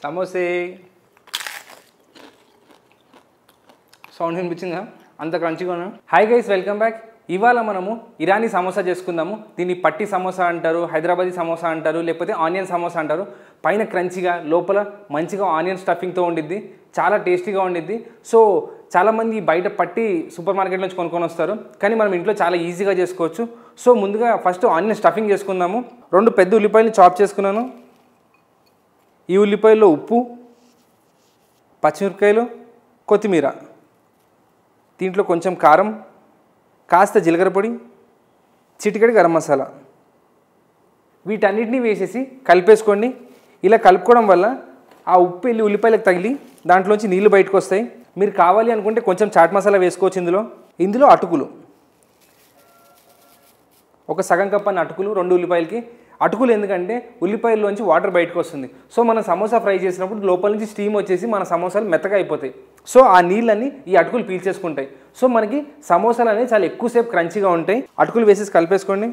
సమోసే sound వినిపించిందా అంత క్రంచిగా ఉన్నా హాయ్ గైస్ వెల్కమ్ బ్యాక్ ఇవాళ మనము ఇరానీ సమోసా చేసుకుందాము దీన్ని పట్టి సమోసా అంటారు హైదరాబాదీ సమోసా అంటారు లేకపోతే ఆనియన్ సమోసా అంటారు పైన క్రంచిగా లోపల మంచిగా ఆనియన్ స్టఫింగ్తో ఉండిద్ది చాలా టేస్టీగా ఉండిద్ది సో చాలామంది బయట పట్టి సూపర్ మార్కెట్ నుంచి కొనుక్కొని వస్తారు కానీ మనం ఇంట్లో చాలా ఈజీగా చేసుకోవచ్చు సో ముందుగా ఫస్ట్ ఆనియన్ స్టఫింగ్ చేసుకుందాము రెండు పెద్ద ఉల్లిపాయలు చాప్ చేసుకున్నాను ఈ ఉల్లిపాయల్లో ఉప్పు పచ్చిమిరపకాయలు కొత్తిమీర దీంట్లో కొంచెం కారం కాస్త జీలకర్ర పొడి చిటికెడు గరం మసాలా వీటన్నిటిని వేసేసి కలిపేసుకోండి ఇలా కలుపుకోవడం వల్ల ఆ ఉప్పు వెళ్ళి ఉల్లిపాయలకు తగిలి దాంట్లోంచి నీళ్లు బయటకు వస్తాయి మీరు కావాలి అనుకుంటే కొంచెం చాట్ మసాలా వేసుకోవచ్చు ఇందులో ఇందులో అటుకులు ఒక సగం కప్ అన్న అటుకులు రెండు ఉల్లిపాయలకి అటుకులు ఎందుకంటే ఉల్లిపాయల్లోంచి వాటర్ బయటకు వస్తుంది సో మనం సమోసా ఫ్రై చేసినప్పుడు లోపల నుంచి స్టీమ్ వచ్చేసి మన సమోసాలు మెత్తగా అయిపోతాయి సో ఆ నీళ్ళన్నీ ఈ అటుకులు పీల్చేసుకుంటాయి సో మనకి సమోసాలు అనేవి చాలా ఎక్కువసేపు క్రంచిగా ఉంటాయి అటుకులు వేసేసి కలిపేసుకోండి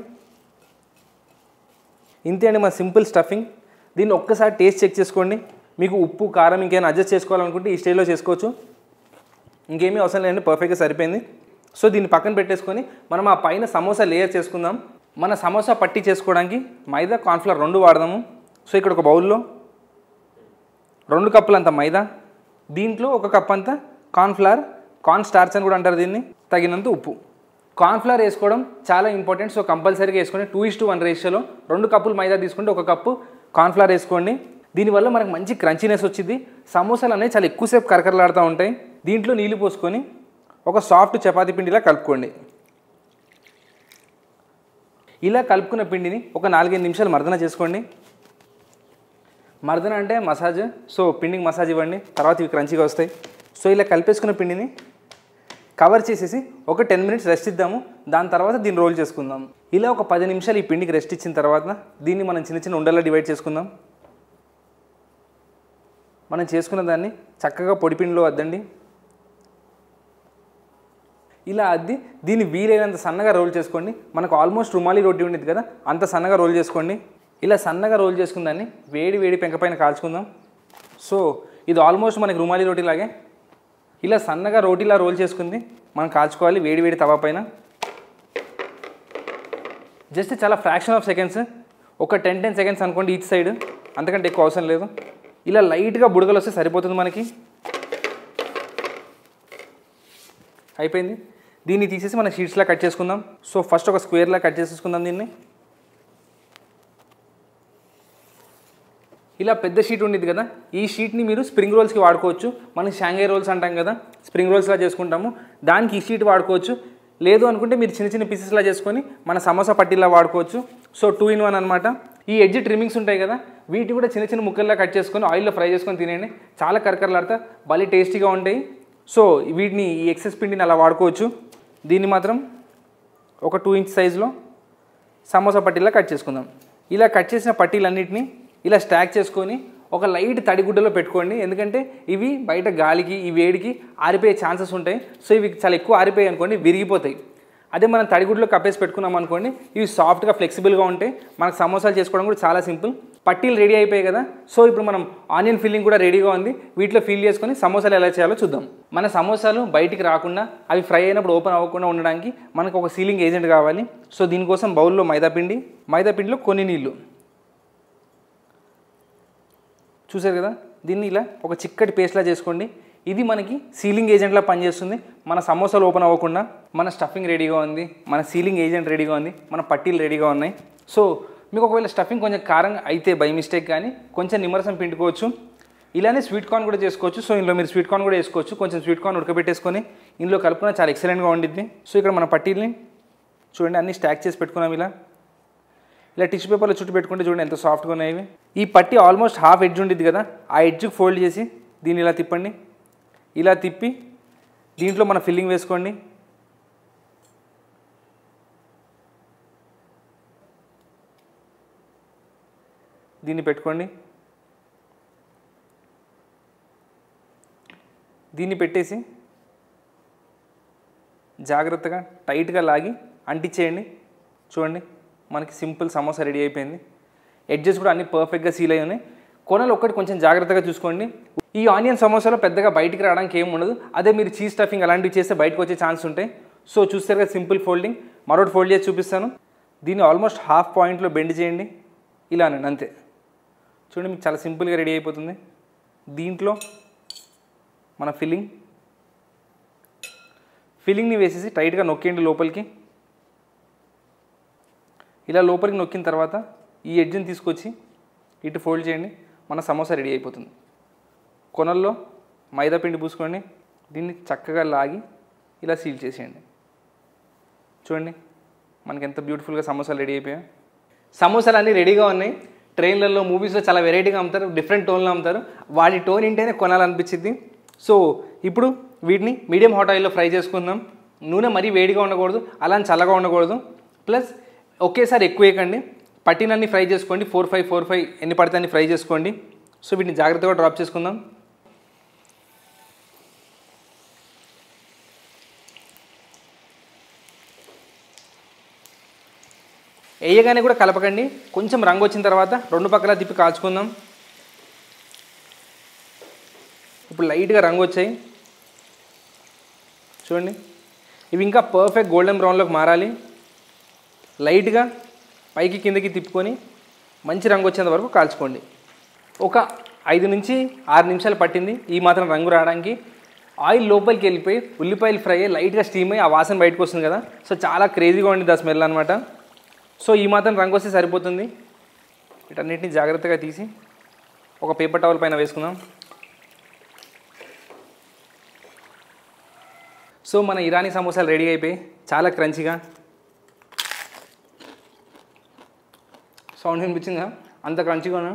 ఇంతే అండి మన సింపుల్ స్టఫింగ్ దీన్ని ఒక్కసారి టేస్ట్ చెక్ చేసుకోండి మీకు ఉప్పు కారం ఇంకేమైనా అడ్జస్ట్ చేసుకోవాలనుకుంటే ఈ స్టేజ్లో చేసుకోవచ్చు ఇంకేమీ అవసరం లేదండి పర్ఫెక్ట్గా సరిపోయింది సో దీన్ని పక్కన పెట్టేసుకొని మనం ఆ పైన సమోసా లేయర్ చేసుకుందాం మన సమోసా పట్టి చేసుకోవడానికి మైదా కార్న్ఫ్లవర్ రెండు వాడదాము సో ఇక్కడ ఒక బౌల్లో రెండు కప్పులంత మైదా దీంట్లో ఒక కప్ అంతా కార్న్ఫ్లవర్ కార్న్ స్టార్చ్ అని కూడా అంటారు దీన్ని తగినంత ఉప్పు కార్న్ఫ్లవర్ వేసుకోవడం చాలా ఇంపార్టెంట్ సో కంపల్సరీగా వేసుకోండి టూ ఇస్ టు వన్ రేషియోలో రెండు కప్పులు మైదా తీసుకుంటే ఒక కప్పు కార్న్ఫ్లవర్ వేసుకోండి దీనివల్ల మనకు మంచి క్రంచీనెస్ వచ్చింది సమోసాలు అనేవి చాలా ఎక్కువసేపు కరకరలాడుతూ ఉంటాయి దీంట్లో నీళ్లు పోసుకొని ఒక సాఫ్ట్ చపాతీ పిండిలా కలుపుకోండి ఇలా కలుపుకున్న పిండిని ఒక నాలుగైదు నిమిషాలు మర్దన చేసుకోండి మర్దన అంటే మసాజ్ సో పిండికి మసాజ్ ఇవ్వండి తర్వాత ఇవి క్రంచిగా వస్తాయి సో ఇలా కలిపేసుకున్న పిండిని కవర్ చేసేసి ఒక టెన్ మినిట్స్ రెస్ట్ ఇద్దాము దాని తర్వాత దీన్ని రోల్ చేసుకుందాం ఇలా ఒక పది నిమిషాలు ఈ పిండికి రెస్ట్ ఇచ్చిన తర్వాత దీన్ని మనం చిన్న చిన్న ఉండల్లో డివైడ్ చేసుకుందాం మనం చేసుకున్న దాన్ని చక్కగా పొడిపిండిలో వద్దండి ఇలా అద్ది దీన్ని వీలైనంత సన్నగా రోల్ చేసుకోండి మనకు ఆల్మోస్ట్ రుమాలి రొట్టి ఉండేది కదా అంత సన్నగా రోల్ చేసుకోండి ఇలా సన్నగా రోల్ చేసుకున్న దాన్ని వేడి వేడి పెంక పైన కాల్చుకుందాం సో ఇది ఆల్మోస్ట్ మనకి రుమాలి రోటీ లాగే ఇలా సన్నగా రోటీలా రోల్ చేసుకుంది మనం కాల్చుకోవాలి వేడి వేడి తవా పైన జస్ట్ చాలా ఫ్రాక్షన్ ఆఫ్ సెకండ్స్ ఒక టెన్ టెన్ సెకండ్స్ అనుకోండి ఈచ్ సైడ్ అంతకంటే ఎక్కువ అవసరం లేదు ఇలా లైట్గా బుడగలు వస్తే సరిపోతుంది మనకి అయిపోయింది దీన్ని తీసేసి మనం షీట్స్లా కట్ చేసుకుందాం సో ఫస్ట్ ఒక స్క్వేర్లా కట్ చేసేసుకుందాం దీన్ని ఇలా పెద్ద షీట్ ఉండేది కదా ఈ షీట్ని మీరు స్ప్రింగ్ రోల్స్కి వాడుకోవచ్చు మనం షాంఘై రోల్స్ అంటాం కదా స్ప్రింగ్ రోల్స్లా చేసుకుంటాము దానికి ఈ షీట్ వాడుకోవచ్చు లేదు అనుకుంటే మీరు చిన్న చిన్న పీసెస్లా చేసుకొని మన సమోసా పట్టీలా వాడుకోవచ్చు సో టూ ఇన్ వన్ అనమాట ఈ ఎడ్జ్ ట్రిమ్మింగ్స్ ఉంటాయి కదా వీటిని కూడా చిన్న చిన్న ముక్కల్లా కట్ చేసుకొని ఆయిల్లో ఫ్రై చేసుకొని తినేయండి చాలా కరకరలాడతా భలే టేస్టీగా ఉంటాయి సో వీటిని ఈ ఎక్సెస్ పిండిని అలా వాడుకోవచ్చు దీన్ని మాత్రం ఒక టూ ఇంచ్ సైజులో సమోసా పట్టీలా కట్ చేసుకుందాం ఇలా కట్ చేసిన పట్టీలన్నిటిని ఇలా స్టాక్ చేసుకొని ఒక లైట్ తడిగుడ్డలో పెట్టుకోండి ఎందుకంటే ఇవి బయట గాలికి ఈ వేడికి ఆరిపోయే ఛాన్సెస్ ఉంటాయి సో ఇవి చాలా ఎక్కువ ఆరిపోయాయి అనుకోండి విరిగిపోతాయి అదే మనం తడిగుడ్లో కప్పేసి పెట్టుకున్నాం అనుకోండి ఇవి సాఫ్ట్గా ఫ్లెక్సిబుల్గా ఉంటాయి మనకు సమోసాలు చేసుకోవడం కూడా చాలా సింపుల్ పట్టీలు రెడీ అయిపోయాయి కదా సో ఇప్పుడు మనం ఆనియన్ ఫిల్లింగ్ కూడా రెడీగా ఉంది వీటిలో ఫిల్ చేసుకొని సమోసాలు ఎలా చేయాలో చూద్దాం మన సమోసాలు బయటికి రాకుండా అవి ఫ్రై అయినప్పుడు ఓపెన్ అవ్వకుండా ఉండడానికి మనకు ఒక సీలింగ్ ఏజెంట్ కావాలి సో దీనికోసం బౌల్లో మైదా పిండి మైదా పిండిలో కొన్ని నీళ్ళు చూసారు కదా దీన్ని ఇలా ఒక చిక్కటి పేస్ట్లా చేసుకోండి ఇది మనకి సీలింగ్ ఏజెంట్లా పనిచేస్తుంది మన సమోసాలు ఓపెన్ అవ్వకుండా మన స్టఫింగ్ రెడీగా ఉంది మన సీలింగ్ ఏజెంట్ రెడీగా ఉంది మన పట్టీలు రెడీగా ఉన్నాయి సో మీకు ఒకవేళ స్టఫింగ్ కొంచెం కారం అయితే బై మిస్టేక్ కానీ కొంచెం నిమ్మరసం పిండుకోవచ్చు ఇలానే స్వీట్ కార్న్ కూడా చేసుకోవచ్చు సో ఇందులో మీరు స్వీట్ కార్న్ కూడా వేసుకోవచ్చు కొంచెం స్వీట్ కార్న్ ఉడకబెట్టేసుకొని ఇందులో కలుపుకున్న చాలా ఎక్సలెంట్గా ఉండిద్ది సో ఇక్కడ మన పట్టీల్ని చూడండి అన్ని స్టాక్ చేసి పెట్టుకున్నాం ఇలా ఇలా టిష్యూ పేపర్లో చుట్టూ పెట్టుకుంటే చూడండి ఎంత సాఫ్ట్గా ఉన్నాయి ఇవి. ఈ పట్టి ఆల్మోస్ట్ హాఫ్ ఎడ్జ్ ఉండిద్ది కదా ఆ ఎడ్జ్కి ఫోల్డ్ చేసి దీన్ని ఇలా తిప్పండి ఇలా తిప్పి దీంట్లో మన ఫిల్లింగ్ వేసుకోండి దీన్ని పెట్టుకోండి దీన్ని పెట్టేసి జాగ్రత్తగా టైట్గా లాగి అంటించేయండి చూడండి మనకి సింపుల్ సమోసా రెడీ అయిపోయింది ఎడ్జెస్ కూడా అన్ని పర్ఫెక్ట్గా సీల్ అయి ఉన్నాయి కొనలు ఒక్కటి కొంచెం జాగ్రత్తగా చూసుకోండి ఈ ఆనియన్ సమోసాలో పెద్దగా బయటికి రావడానికి ఏం ఉండదు అదే మీరు చీజ్ స్టఫింగ్ అలాంటివి చేస్తే బయటకు వచ్చే ఛాన్స్ ఉంటాయి సో చూస్తారు కదా సింపుల్ ఫోల్డింగ్ మరొకటి ఫోల్డ్ చేసి చూపిస్తాను దీన్ని ఆల్మోస్ట్ హాఫ్ పాయింట్లో బెండ్ చేయండి ఇలానండి అంతే చూడండి మీకు చాలా సింపుల్గా రెడీ అయిపోతుంది దీంట్లో మన ఫిల్లింగ్ ఫిల్లింగ్ని వేసేసి టైట్గా నొక్కేయండి లోపలికి ఇలా లోపలికి నొక్కిన తర్వాత ఈ ఎడ్జ్ని తీసుకొచ్చి ఇటు ఫోల్డ్ చేయండి మన సమోసా రెడీ అయిపోతుంది కొనల్లో మైదా పిండి పూసుకోండి దీన్ని చక్కగా లాగి ఇలా సీల్ చేసేయండి చూడండి మనకి ఎంత బ్యూటిఫుల్గా సమోసాలు రెడీ అయిపోయాయి సమోసాలు అన్నీ రెడీగా ఉన్నాయి ట్రైన్లలో మూవీస్లో చాలా వెరైటీగా అమ్ముతారు డిఫరెంట్ టోన్లో అమ్ముతారు వాటి టోన్ ఏంటనే కొనాలనిపించింది సో ఇప్పుడు వీటిని మీడియం హాట్ ఆయిల్లో ఫ్రై చేసుకుందాం నూనె మరీ వేడిగా ఉండకూడదు అలా అని చల్లగా ఉండకూడదు ప్లస్ ఒకేసారి ఎక్కువ వేయకండి పట్టినన్ని ఫ్రై చేసుకోండి ఫోర్ ఫైవ్ ఫోర్ ఫైవ్ ఎన్ని పడితే అన్ని ఫ్రై చేసుకోండి సో వీటిని జాగ్రత్తగా డ్రాప్ చేసుకుందాం వేయగానే కూడా కలపకండి కొంచెం రంగు వచ్చిన తర్వాత రెండు పక్కల తిప్పి కాల్చుకుందాం ఇప్పుడు లైట్గా రంగు వచ్చాయి చూడండి ఇవి ఇంకా పర్ఫెక్ట్ గోల్డెన్ బ్రౌన్లోకి మారాలి లైట్గా పైకి కిందకి తిప్పుకొని మంచి రంగు వచ్చేంత వరకు కాల్చుకోండి ఒక ఐదు నుంచి ఆరు నిమిషాలు పట్టింది ఈ మాత్రం రంగు రావడానికి ఆయిల్ లోపలికి వెళ్ళిపోయి ఉల్లిపాయలు ఫ్రై అయ్యి లైట్గా స్టీమ్ అయ్యి ఆ వాసన బయటకు వస్తుంది కదా సో చాలా క్రేజీగా ఉండింది ఆ స్మెల్ అనమాట సో ఈ మాత్రం రంగు వస్తే సరిపోతుంది వీటన్నిటిని జాగ్రత్తగా తీసి ఒక పేపర్ టవల్ పైన వేసుకుందాం సో మన ఇరానీ సమోసాలు రెడీ అయిపోయి చాలా క్రంచిగా సౌండ్ వినిపించిందా అంత క్రంచిగా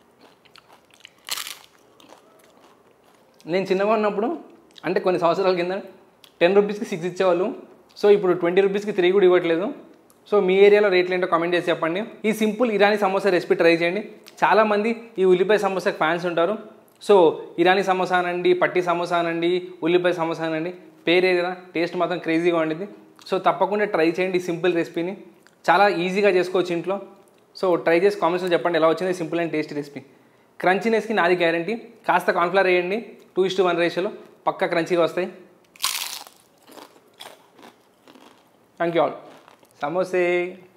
నేను చిన్నగా ఉన్నప్పుడు అంటే కొన్ని సంవత్సరాల కింద టెన్ రూపీస్కి సిక్స్ ఇచ్చేవాళ్ళు సో ఇప్పుడు ట్వంటీ రూపీస్కి త్రీ కూడా ఇవ్వట్లేదు సో మీ ఏరియాలో రేట్లు ఏంటో కామెంట్ చేసి చెప్పండి ఈ simple Irani samosa recipe try చేయండి చాలామంది ఈ ఉల్లిపాయ సమోసాకి ఫ్యాన్స్ ఉంటారు సో ఇరానీ సమోసా అనండి పట్టి సమోసా అనండి ఉల్లిపాయ సమోసా అనండి పేరు ఏదైనా టేస్ట్ మాత్రం క్రేజీగా ఉండింది సో తప్పకుండా ట్రై చేయండి ఈ సింపుల్ రెసిపీని చాలా ఈజీగా చేసుకోవచ్చు ఇంట్లో సో ట్రై చేసి కామెంట్స్లో చెప్పండి ఎలా వచ్చింది సింపుల్ అండ్ టేస్టీ రెసిపీ క్రంచీనెస్కి నాది గ్యారంటీ కాస్త కాన్ఫ్లవర్ వేయండి టూ ఇస్ టు వన్ రేషియోలో పక్క క్రంచీగా వస్తాయి థ్యాంక్ యూ ఆల్ సమోసే